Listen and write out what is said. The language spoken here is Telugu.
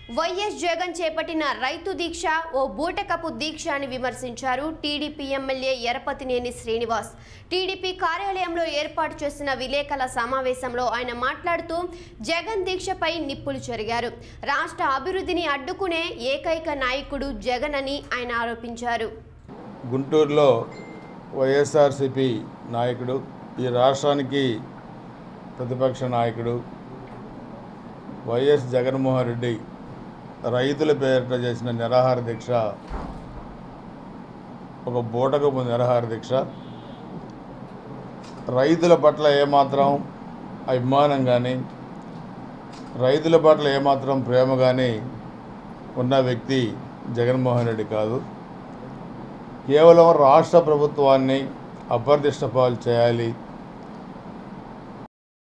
వైఎస్ జగన్ చేపట్టిన రైతు దీక్ష ఓ బూటకపు దీక్ష అని విమర్శించారు TDP MLA Yarapathineni Srinivas TDP కార్యాలయంలో ఏర్పాటు చేసిన విలేకరుల సమావేశంలో ఆయన మాట్లాడుతూ జగన్ దీక్షపై నిప్పులు చెరిగారు రాష్ట్ర అభివృద్ధిని అడ్డుకునే ఏకైక నాయకుడు జగన్ అని ఆయన ఆరోపించారు గుంటూరులో వైఎస్ఆర్సిపి నాయకుడు ఈ రాష్ట్రానికి ప్రతిపక్ష నాయకుడు వైఎస్ జగన్మోహన్ రెడ్డి రైతుల పేరిట చేసిన నిరాహార దీక్ష ఒక బూటకపు నిరాహార దీక్ష రైతుల పట్ల ఏమాత్రం అభిమానం కానీ రైతుల పట్ల ఏమాత్రం ప్రేమ కానీ ఉన్న వ్యక్తి జగన్మోహన్ రెడ్డి కాదు కేవలం రాష్ట్ర ప్రభుత్వాన్ని అప్రదిష్ట పాలు చేయాలి